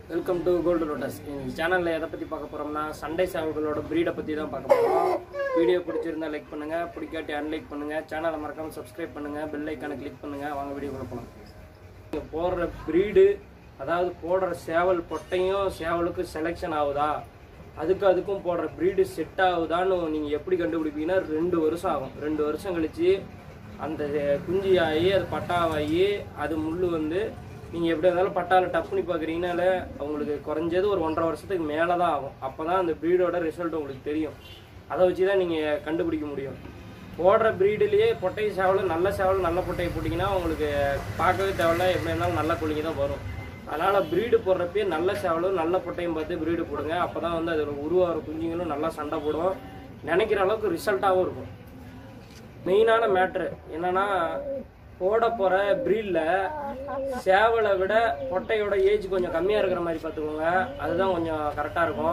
welcome to gold lotus இந்த சேனலில் எதை பற்றி பார்க்க போகிறோம்னா சண்டை சேவல்களோட ப்ரீடை பற்றி தான் பார்க்க போகிறோம் வீடியோ பிடிச்சிருந்தா லைக் பண்ணுங்கள் பிடிக்காட்டி அன்லைக் பண்ணுங்கள் சேனலை மறக்காமல் சப்ஸ்கிரைப் பண்ணுங்கள் பெல் ஐக்கானை கிளிக் பண்ணுங்கள் வாங்க வீடியோ போகலாம் நீங்கள் போடுற ப்ரீடு அதாவது போடுற சேவல் பொட்டையும் சேவலுக்கு செலெக்ஷன் ஆகுதா அதுக்கு அதுக்கும் போடுற ப்ரீடு செட் ஆகுதான்னு நீங்கள் எப்படி கண்டுபிடிப்பீங்கன்னா ரெண்டு வருஷம் ஆகும் ரெண்டு வருஷம் கழிச்சு அந்த குஞ்சு ஆகி அது பட்டாவாகி அது முள் வந்து நீங்கள் எப்படி இருந்தாலும் பட்டாவில் டப் பண்ணி பார்க்குறீங்கனால அவங்களுக்கு குறைஞ்சது ஒரு ஒன்றரை வருஷத்துக்கு மேலே தான் ஆகும் அப்போ தான் அந்த ப்ரீடோட ரிசல்ட் உங்களுக்கு தெரியும் அதை வச்சு தான் நீங்கள் கண்டுபிடிக்க முடியும் போடுற ப்ரீடுலேயே பொட்டை சேவலும் நல்ல சேவலும் நல்ல பொட்டையை போட்டிங்கன்னா உங்களுக்கு பார்க்கவே தேவையில்ல எப்படி இருந்தாலும் நல்ல குழிங்க தான் வரும் அதனால் ப்ரீடு போடுறப்பே நல்ல சேவலும் நல்ல பொட்டையும் பார்த்து ப்ரீடு போடுங்க அப்போ தான் வந்து அதோட உருவாகிற குஞ்சுங்களும் நல்லா சண்டை போடும் நினைக்கிற அளவுக்கு ரிசல்ட்டாகவும் இருக்கும் மெயினான மேட்ரு என்னன்னா போட போகிற ப்ரீடில் சேவலை விட பொட்டையோட ஏஜ் கொஞ்சம் கம்மியாக இருக்கிற மாதிரி பார்த்துக்கோங்க அதுதான் கொஞ்சம் கரெக்டாக இருக்கும்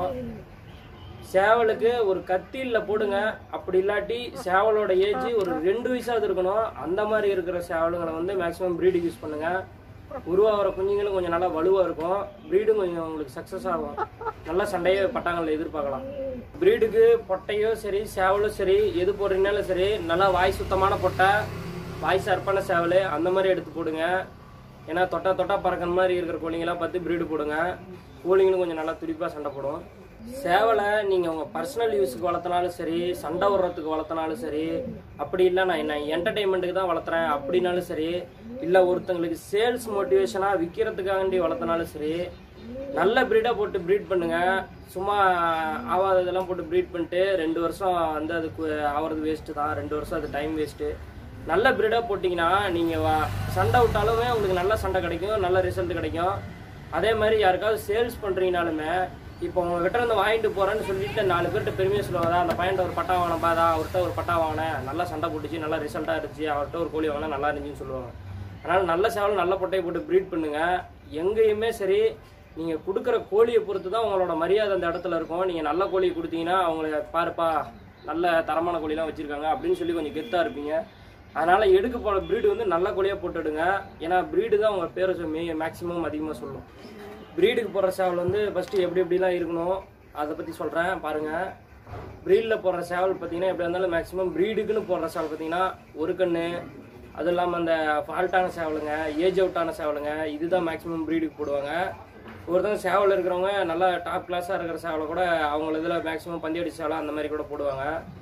சேவலுக்கு ஒரு கத்தியில் போடுங்க அப்படி இல்லாட்டி சேவலோட ஏஜ் ஒரு ரெண்டு வயசாவது இருக்கணும் அந்த மாதிரி இருக்கிற சேவலுங்களை வந்து மேக்ஸிமம் ப்ரீடுக்கு யூஸ் பண்ணுங்க உருவாகிற குஞ்சுங்களும் கொஞ்சம் நல்லா வலுவாக இருக்கும் ப்ரீடும் கொஞ்சம் உங்களுக்கு சக்ஸஸ் ஆகும் நல்ல சண்டையே பட்டாங்களில் எதிர்பார்க்கலாம் ப்ரீடுக்கு பொட்டையோ சரி சேவலும் சரி எது போடுறீங்கனாலும் சரி நல்லா வாய் சுத்தமான பொட்டை வாய் சர்ப்பான சேவல் அந்த மாதிரி எடுத்து போடுங்க ஏன்னா தொட்டா தொட்டா பறக்கிற மாதிரி இருக்கிற கோழிங்கெல்லாம் பார்த்து ப்ரீடு போடுங்க கோழிங்களும் கொஞ்சம் நல்லா துடிப்பாக சண்டை போடும் சேவலை நீங்கள் உங்கள் பர்சனல் யூஸுக்கு வளர்த்தனாலும் சரி சண்டை விடுறதுக்கு வளர்த்தனாலும் சரி அப்படி இல்லை நான் என்ன என்டர்டைன்மெண்ட்டுக்கு தான் வளர்த்துறேன் அப்படின்னாலும் சரி இல்லை ஒருத்தங்களுக்கு சேல்ஸ் மோட்டிவேஷனாக விற்கிறதுக்காண்டி வளர்த்தனாலும் சரி நல்ல ப்ரீடாக போட்டு ப்ரீட் பண்ணுங்க சும்மா ஆவாததெல்லாம் போட்டு ப்ரீட் பண்ணிட்டு ரெண்டு வருஷம் வந்து அதுக்கு ஆகிறது வேஸ்ட்டு தான் ரெண்டு வருஷம் அது டைம் வேஸ்ட்டு நல்ல ப்ரீடாக போட்டிங்கன்னா நீங்கள் சண்டை விட்டாலுமே உங்களுக்கு நல்ல சண்டை கிடைக்கும் நல்ல ரிசல்ட் கிடைக்கும் அதே மாதிரி யாருக்காவது சேல்ஸ் பண்ணுறீங்கனாலுமே இப்போ உங்ககிட்ட இருந்து வாங்கிட்டு போகிறேன்னு சொல்லிட்டு நாலு பேர்கிட்ட பெருமையாக சொல்லுவாங்க அந்த பையன்ட்ட ஒரு பட்டா வாங்கின பாதா அவர்கிட்ட ஒரு பட்டா வாங்கினேன் நல்லா சண்டை போட்டுச்சு நல்லா ரிசல்ட்டாக இருந்துச்சு அவர்கிட்ட ஒரு கோழி வாங்கினா நல்லா இருந்துச்சுன்னு சொல்லுவாங்க அதனால் நல்ல சேவல் நல்ல பொட்டையை போட்டு ப்ரீட் பண்ணுங்க எங்கேயுமே சரி நீங்கள் கொடுக்குற கோழியை பொறுத்து தான் உங்களோட மரியாதை அந்த இடத்துல இருக்கும் நீங்கள் நல்ல கோழியை கொடுத்தீங்கன்னா அவங்கள பாருப்பா நல்ல தரமான கோழிலாம் வச்சுருக்காங்க அப்படின்னு சொல்லி கொஞ்சம் கெத்தாக இருப்பீங்க அதனால் எடுக்க போகிற ப்ரீடு வந்து நல்ல கோழியாக போட்டுடுங்க ஏன்னா ப்ரீடு தான் உங்கள் பேரை மே மேக்ஸிமம் அதிகமாக சொல்லும் ப்ரீடுக்கு போடுற சேவல் வந்து ஃபஸ்ட்டு எப்படி எப்படிலாம் இருக்கணும் அதை பற்றி சொல்கிறேன் பாருங்கள் ப்ரீடில் போடுற சேவல் பார்த்தீங்கன்னா எப்படி இருந்தாலும் மேக்ஸிமம் ப்ரீடுக்குன்னு போடுற சேவல் பார்த்தீங்கன்னா ஒரு கண்ணு அதுவும் இல்லாமல் அந்த ஃபால்ட்டான சேவலுங்க ஏஜ் அவுட்டான சேவலுங்க இதுதான் மேக்ஸிமம் ப்ரீடுக்கு போடுவாங்க ஒருத்தவங்க சேவல் இருக்கிறவங்க நல்லா டாப் கிளாஸாக இருக்கிற சேவலை கூட அவங்க இதில் மேக்ஸிமம் பந்தயடி சேவலை அந்த மாதிரி கூட போடுவாங்க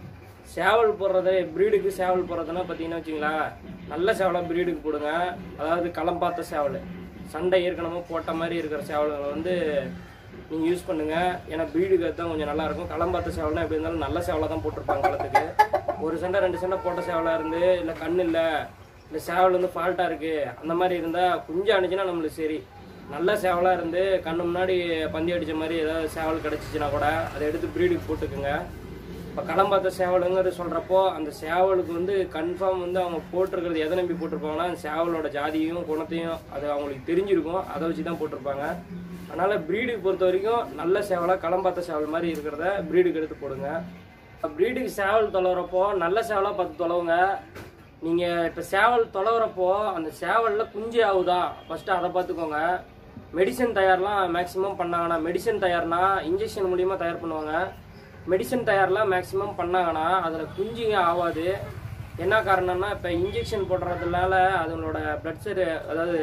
சேவல் போடுறது ப்ரீடுக்கு சேவல் போடுறதுன்னா பார்த்தீங்கன்னா வச்சுங்களேன் நல்ல சேவலாக ப்ரீடுக்கு போடுங்க அதாவது களம் பார்த்த சேவல் சண்டை ஏற்கனவே போட்ட மாதிரி இருக்கிற சேவல்களை வந்து நீங்கள் யூஸ் பண்ணுங்க ஏன்னா ப்ரீடுக்கு தான் கொஞ்சம் நல்லா இருக்கும் களம் பார்த்த சேவல்னா எப்படி இருந்தாலும் நல்ல சேவலாக தான் போட்டிருப்பாங்க களத்துக்கு ஒரு சண்டை ரெண்டு சண்டை போட்ட சேவலாக இருந்து இல்லை கண் இல்லை இல்லை சேவல் வந்து ஃபால்ட்டாக இருக்குது அந்த மாதிரி இருந்தால் குஞ்சு அணிச்சுன்னா நம்மளுக்கு சரி நல்ல சேவலாக இருந்து கண்ணு முன்னாடி பந்தி அடித்த மாதிரி ஏதாவது சேவல் கிடச்சிச்சின்னா கூட அதை எடுத்து ப்ரீடுக்கு போட்டுக்குங்க இப்போ களம் பார்த்த சேவலுங்கிறது சொல்கிறப்போ அந்த சேவலுக்கு வந்து கன்ஃபார்ம் வந்து அவங்க போட்டிருக்கிறது எதை நம்பி போட்டிருப்பாங்கன்னா அந்த சேவலோட ஜாதியையும் குணத்தையும் அது அவங்களுக்கு தெரிஞ்சிருக்கும் அதை வச்சு தான் போட்டிருப்பாங்க அதனால் ப்ரீடுக்கு பொறுத்த வரைக்கும் நல்ல சேவலாக களம் பார்த்த சேவல் மாதிரி இருக்கிறத ப்ரீடுக்கு எடுத்து போடுங்க ப்ரீடுக்கு சேவல் தொலைகிறப்போ நல்ல சேவலாக பார்த்து தொலைவுங்க நீங்கள் இப்போ சேவல் தொலைகிறப்போ அந்த சேவலில் குஞ்சு ஆகுதா ஃபஸ்ட்டு அதை பார்த்துக்கோங்க மெடிசன் தயார்லாம் மேக்ஸிமம் பண்ணாங்கன்னா மெடிசன் தயார்னா இன்ஜெக்ஷன் மூலியமாக தயார் பண்ணுவாங்க மெடிசன் தயார்லாம் மேக்ஸிமம் பண்ணாங்கன்னா அதில் குஞ்சுங்க ஆகாது என்ன காரணம்னா இப்போ இன்ஜெக்ஷன் போடுறதுனால அதனோட பிளட் சரி அதாவது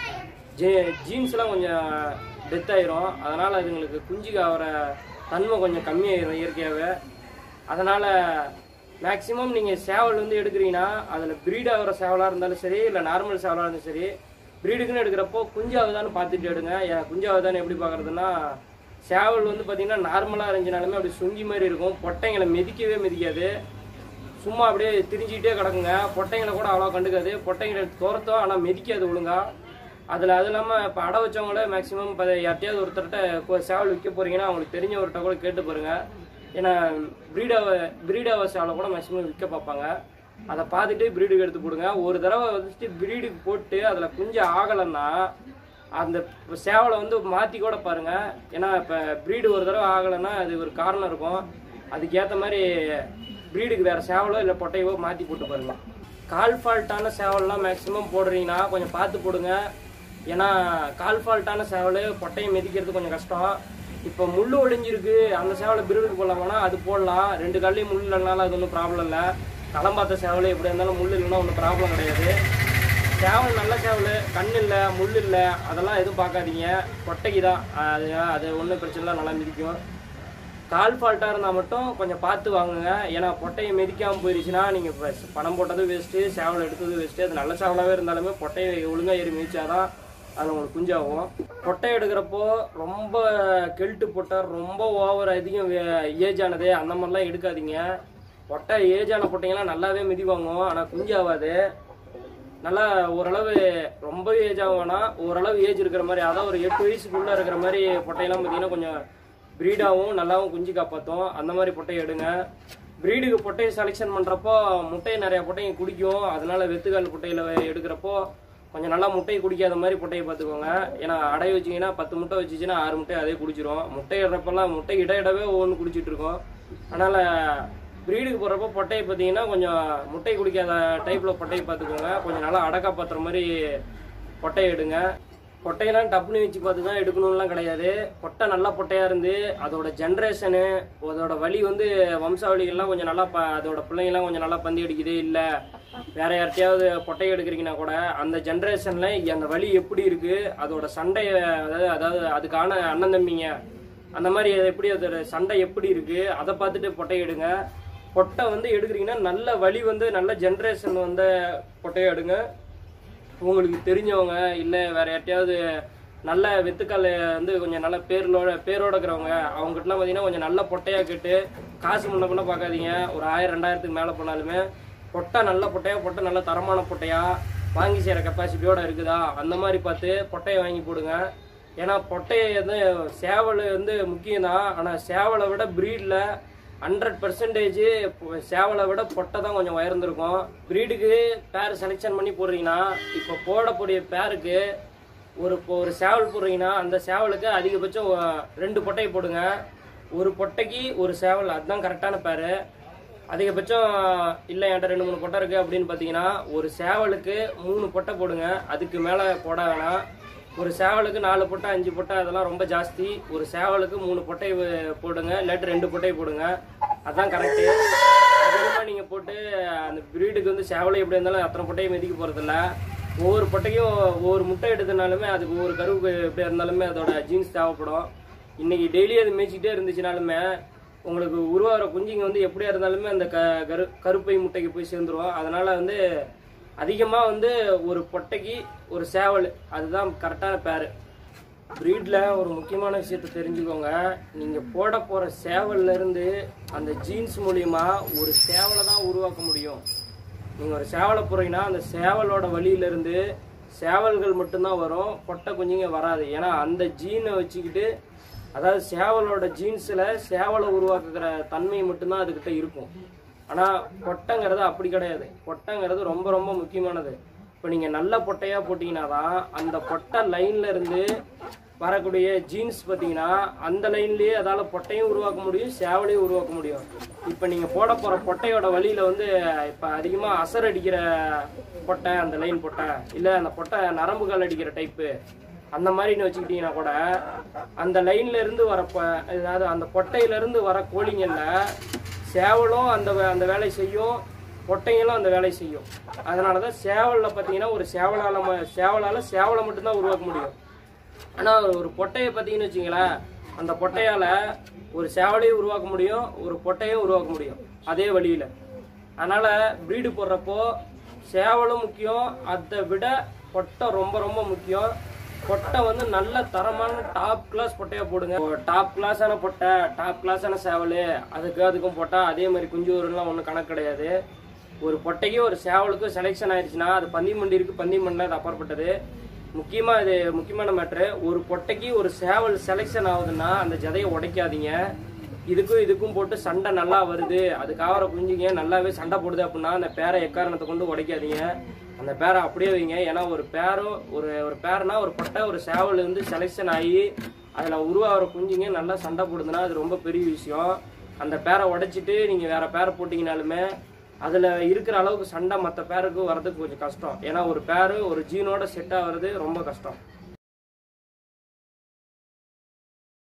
ஜீ ஜீன்ஸ்லாம் கொஞ்சம் டெத் ஆயிரும் அதனால் அதுங்களுக்கு குஞ்சுக்கு ஆகிற தன்மை கொஞ்சம் கம்மியாயிரும் இயற்கையாகவே அதனால் மேக்ஸிமம் நீங்கள் சேவல் வந்து எடுக்கிறீங்கன்னா அதில் ப்ரீட் ஆகிற சேவலாக இருந்தாலும் சரி இல்லை நார்மல் சேவலாக இருந்தாலும் சரி ப்ரீடுக்குன்னு எடுக்கிறப்போ குஞ்சாகுதான்னு பார்த்துட்டு எடுங்க ஏன் குஞ்சாகுதான்னு எப்படி பார்க்குறதுன்னா சேவல் வந்து பார்த்தீங்கன்னா நார்மலாக இருந்துச்சுனாலுமே அப்படி சுங்கி மாதிரி இருக்கும் பொட்டைங்களை மிதிக்கவே மிதிக்காது சும்மா அப்படியே திரிஞ்சிக்கிட்டே கிடக்குங்க பொட்டைங்களை கூட அவ்வளோ கண்டுக்காது பொட்டைங்களை துரத்தும் ஆனால் மிதிக்காது ஒழுங்கா அதில் அது இல்லாமல் இப்போ அடை வச்சவங்கள மேக்ஸிமம் இப்போ யார்ட்டையாவது ஒருத்தர்கிட்ட கொ- சேவல் விற்க போகிறீங்கன்னா அவங்களுக்கு தெரிஞ்சவர்கிட்ட கூட கேட்டு பாருங்க ஏன்னா ப்ரீடாவை ப்ரீடாவை சேவலை கூட மேக்ஸிமம் விற்க பார்ப்பாங்க அதை பார்த்துட்டு ப்ரீடுக்கு எடுத்து போடுங்க ஒரு தடவை வந்துட்டு ப்ரீடுக்கு போட்டு அதில் குஞ்சு ஆகலைன்னா அந்த சேவலை வந்து மாற்றி கூட பாருங்க ஏன்னா இப்போ ப்ரீடு ஒரு தடவை ஆகலைன்னா அது ஒரு காரணம் இருக்கும் அதுக்கேற்ற மாதிரி ப்ரீடுக்கு வேறு சேவலோ இல்லை பொட்டையவோ மாற்றி போட்டு பாருங்க கால் ஃபால்ட்டான சேவல்லாம் மேக்ஸிமம் போடுறீங்கன்னா கொஞ்சம் பார்த்து போடுங்க ஏன்னா கால் ஃபால்ட்டான சேவல் பொட்டையை மிதிக்கிறது கொஞ்சம் கஷ்டம் இப்போ முள் ஒடிஞ்சிருக்கு அந்த சேவலை பிரிவுக்கு போடலாமானா அது போடலாம் ரெண்டு கால்லையும் முள் இல்லைனாலும் அது ஒன்றும் ப்ராப்ளம் இல்லை களம் பார்த்த சேவல் எப்படி இருந்தாலும் முள் இல்லைன்னா ஒன்றும் ப்ராப்ளம் கிடையாது சேவல் நல்ல சேவல் கண் இல்லை முள் இல்லை அதெல்லாம் எதுவும் பார்க்காதீங்க கொட்டைக்கு தான் அது அது ஒன்றும் பிரச்சனை இல்லை நல்லா மிதிக்கும் கால் ஃபால்ட்டாக இருந்தால் மட்டும் கொஞ்சம் பார்த்து வாங்குங்க ஏன்னா பொட்டையை மிதிக்காமல் போயிருச்சுன்னா நீங்கள் இப்போ பணம் போட்டது வேஸ்ட்டு சேவல் எடுத்தது வேஸ்ட்டு அது நல்ல சேவலாகவே இருந்தாலுமே பொட்டையை ஒழுங்காக ஏறி மிதிச்சாதான் அது உங்களுக்கு குஞ்சாகும் பொட்டை எடுக்கிறப்போ ரொம்ப கெல்ட்டு பொட்டை ரொம்ப ஓவர் அதிகம் ஏஜ் ஆனது அந்த மாதிரிலாம் எடுக்காதீங்க பொட்டை ஏஜ் ஆன பொட்டைங்கெல்லாம் நல்லாவே மிதிவாங்கும் ஆனால் குஞ்சாகாது நல்லா ஓரளவு ரொம்ப ஏஜ் ஆகும்னா ஓரளவு ஏஜ் இருக்கிற மாதிரி அதாவது ஒரு எட்டு வயசுக்குள்ள இருக்கிற மாதிரி பொட்டையெல்லாம் பார்த்தீங்கன்னா கொஞ்சம் ப்ரீடாகவும் நல்லாவும் குஞ்சு காப்பாற்றும் அந்த மாதிரி பொட்டையை எடுங்க ப்ரீடுக்கு பொட்டையை செலெக்ஷன் பண்ணுறப்போ முட்டையை நிறைய பொட்டையை குடிக்கும் அதனால வெத்துக்கால் பொட்டையில் எடுக்கிறப்போ கொஞ்சம் நல்லா முட்டையை குடிக்காத மாதிரி பொட்டையை பார்த்துக்கோங்க ஏன்னா அடை வச்சிங்கன்னா பத்து முட்டை வச்சுச்சுன்னா ஆறு முட்டை அதே குடிச்சிரும் முட்டை இடுறப்பெல்லாம் முட்டை இட இடவே ஒவ்வொன்று குடிச்சிட்டு இருக்கோம் அதனால் ப்ரீடுக்கு போகிறப்போ பொட்டையை பார்த்தீங்கன்னா கொஞ்சம் முட்டை குடிக்காத டைப்பில் பொட்டையை பார்த்துக்கோங்க கொஞ்சம் நல்லா அடக்கா பாத்துற மாதிரி பொட்டையை எடுங்க பொட்டையெல்லாம் டப்புனு வச்சு பார்த்து தான் எடுக்கணும்லாம் கிடையாது பொட்டை நல்லா பொட்டையாக இருந்து அதோட ஜென்ரேஷனு அதோட வழி வந்து வம்சாவளிகள்லாம் கொஞ்சம் நல்லா ப அதோட பிள்ளைங்கள்லாம் கொஞ்சம் நல்லா பந்தி அடிக்குது இல்லை வேற யார்ட்டையாவது பொட்டை எடுக்கிறீங்கன்னா கூட அந்த ஜென்ரேஷன்ல அந்த வழி எப்படி இருக்கு அதோட சண்டைய அதாவது அதாவது அதுக்கான அண்ணன் தம்பிங்க அந்த மாதிரி எப்படி அதோட சண்டை எப்படி இருக்கு அதை பார்த்துட்டு பொட்டை எடுங்க பொட்டை வந்து எடுக்கிறீங்கன்னா நல்ல வழி வந்து நல்ல ஜென்ரேஷன் வந்த பொட்டையை எடுங்க உங்களுக்கு தெரிஞ்சவங்க இல்லை வேற யார்ட்டையாவது நல்ல வெத்துக்கால் வந்து கொஞ்சம் நல்ல பேரோட பேரோட இருக்கிறவங்க அவங்ககிட்டலாம் பார்த்தீங்கன்னா கொஞ்சம் நல்ல பொட்டையா கேட்டு காசு முன்ன பண்ண பார்க்காதீங்க ஒரு ஆயிரம் ரெண்டாயிரத்துக்கு மேலே போனாலுமே பொட்டை நல்ல பொட்டையா பொட்டை நல்ல தரமான பொட்டையா வாங்கி செய்கிற கெப்பாசிட்டியோட இருக்குதா அந்த மாதிரி பார்த்து பொட்டையை வாங்கி போடுங்க ஏன்னா பொட்டையை வந்து சேவல் வந்து முக்கியம் தான் ஆனால் சேவலை விட ப்ரீடில் ஹண்ட்ரட் பர்சன்டேஜ் சேவலை விட பொட்டை தான் கொஞ்சம் உயர்ந்திருக்கும் ப்ரீடுக்கு பேர் செலெக்ஷன் பண்ணி போடுறீங்கன்னா இப்போ போடக்கூடிய பேருக்கு ஒரு இப்போ ஒரு சேவல் போடுறீங்கன்னா அந்த சேவலுக்கு அதிகபட்சம் ஒ- ரெண்டு பொட்டையை போடுங்க ஒரு பொட்டைக்கு ஒரு சேவல் அதுதான் கரெக்டான பேர் அதிகபட்சம் இல்லை என்கிட்ட ரெண்டு மூணு பொட்டை இருக்குது அப்படின்னு பார்த்தீங்கன்னா ஒரு சேவலுக்கு மூணு பொட்டை போடுங்க அதுக்கு மேலே போட வேணாம் ஒரு சேவலுக்கு நாலு பொட்டை அஞ்சு பொட்டை அதெல்லாம் ரொம்ப ஜாஸ்தி ஒரு சேவலுக்கு மூணு பொட்டை வ- போடுங்க இல்லாட்டி ரெண்டு பொட்டை போடுங்க அதான் கரெக்டு அதிகமாக நீங்கள் போட்டு அந்த ப்ரீடுக்கு வந்து சேவலை எப்படி இருந்தாலும் அத்தனை பொட்டையும் மிதிக்க போகிறதில்ல ஒவ்வொரு பொட்டைக்கும் ஒவ்வொரு முட்டை எடுத்தனாலுமே அதுக்கு ஒவ்வொரு கருவு எப்படி இருந்தாலுமே அதோட ஜீன்ஸ் தேவைப்படும் இன்னைக்கு டெய்லி அது மேய்ச்சிக்கிட்டே இருந்துச்சுனாலுமே உங்களுக்கு உருவாகிற குஞ்சுங்க வந்து எப்படியா இருந்தாலுமே அந்த க கரு கருப்பை முட்டைக்கு போய் சேர்ந்துரும் அதனால வந்து அதிகமாக வந்து ஒரு பொட்டைக்கு ஒரு சேவல் அதுதான் கரெக்டான பேர் ப்ரீடில் ஒரு முக்கியமான விஷயத்தை தெரிஞ்சுக்கோங்க நீங்கள் போட போகிற சேவல்ல இருந்து அந்த ஜீன்ஸ் மூலியமா ஒரு சேவலை தான் உருவாக்க முடியும் நீங்கள் ஒரு சேவலை போடுறீங்கன்னா அந்த சேவலோட வழியிலேருந்து சேவல்கள் மட்டும்தான் வரும் பொட்டை குஞ்சுங்க வராது ஏன்னா அந்த ஜீனை வச்சுக்கிட்டு அதாவது சேவலோட ஜீன்ஸில் சேவலை உருவாக்குற தன்மை மட்டும்தான் அதுக்கிட்ட இருக்கும் ஆனால் பொட்டைங்கிறது அப்படி கிடையாது பொட்டைங்கிறது ரொம்ப ரொம்ப முக்கியமானது இப்போ நீங்கள் நல்ல பொட்டையாக போட்டிங்கன்னா தான் அந்த பொட்டை லைன்ல இருந்து வரக்கூடிய ஜீன்ஸ் பார்த்தீங்கன்னா அந்த லைன்லயே அதால பொட்டையும் உருவாக்க முடியும் சேவலையும் உருவாக்க முடியும் இப்போ நீங்கள் போட போகிற பொட்டையோட வழியில் வந்து இப்போ அதிகமாக அசர் அடிக்கிற பொட்டை அந்த லைன் பொட்டை இல்லை அந்த பொட்டை நரம்புகள் அடிக்கிற டைப்பு அந்த மாதிரின்னு வச்சுக்கிட்டீங்கன்னா கூட அந்த லைன்ல இருந்து வர பொ- அதாவது அந்த பொட்டையில இருந்து வர கோழிங்கள்ல சேவலும் அந்த வே- அந்த வேலை செய்யும் பொட்டைங்களும் அந்த வேலை செய்யும் அதனால தான் சேவலில் பார்த்தீங்கன்னா ஒரு சேவலால் ம- சேவலால சேவலை மட்டும்தான் உருவாக்க முடியும் ஆனால் ஒரு பொட்டையை பார்த்தீங்கன்னு வச்சுங்களேன் அந்த பொட்டையால் ஒரு சேவலையும் உருவாக்க முடியும் ஒரு பொட்டையும் உருவாக்க முடியும் அதே வழியில் அதனால் ப்ரீடு போடுறப்போ சேவலும் முக்கியம் அதை விட பொட்டை ரொம்ப ரொம்ப முக்கியம் பொட்டை வந்து நல்ல தரமான டாப் கிளாஸ் பொட்டையா போடுங்க டாப் கிளாஸான பொட்டை டாப் கிளாஸான சேவல் அதுக்கு அதுக்கும் பொட்டை அதே மாதிரி குஞ்சு வரும்லாம் ஒன்றும் கணக்கு கிடையாது ஒரு பொட்டைக்கு ஒரு சேவலுக்கும் செலெக்ஷன் ஆயிடுச்சுன்னா அது பந்தி மண்டி இருக்கு பந்தி மண்டில் அது அப்பாற்பட்டது முக்கியமா இது முக்கியமான மேட்ரு ஒரு பொட்டைக்கு ஒரு சேவல் செலெக்ஷன் ஆகுதுன்னா அந்த ஜதையை உடைக்காதீங்க இதுக்கும் இதுக்கும் போட்டு சண்டை நல்லா வருது அதுக்கு ஆகிற குஞ்சுங்க நல்லாவே சண்டை போடுது அப்படின்னா அந்த பேரை எக்காரணத்தை கொண்டு உடைக்காதீங்க அந்த பேரை அப்படியே வைங்க ஏன்னா ஒரு பேரும் ஒரு ஒரு பேர்னா ஒரு பொட்டை ஒரு சேவல் வந்து செலெக்ஷன் ஆகி அதில் உருவாகிற குஞ்சுங்க நல்லா சண்டை போடுதுன்னா அது ரொம்ப பெரிய விஷயம் அந்த பேரை உடைச்சிட்டு நீங்கள் வேற பேரை போட்டிங்கனாலுமே அதில் இருக்கிற அளவுக்கு சண்டை மற்ற பேருக்கு வர்றதுக்கு கொஞ்சம் கஷ்டம் ஏன்னா ஒரு பேரு ஒரு ஜீனோட செட் ஆகிறது ரொம்ப கஷ்டம்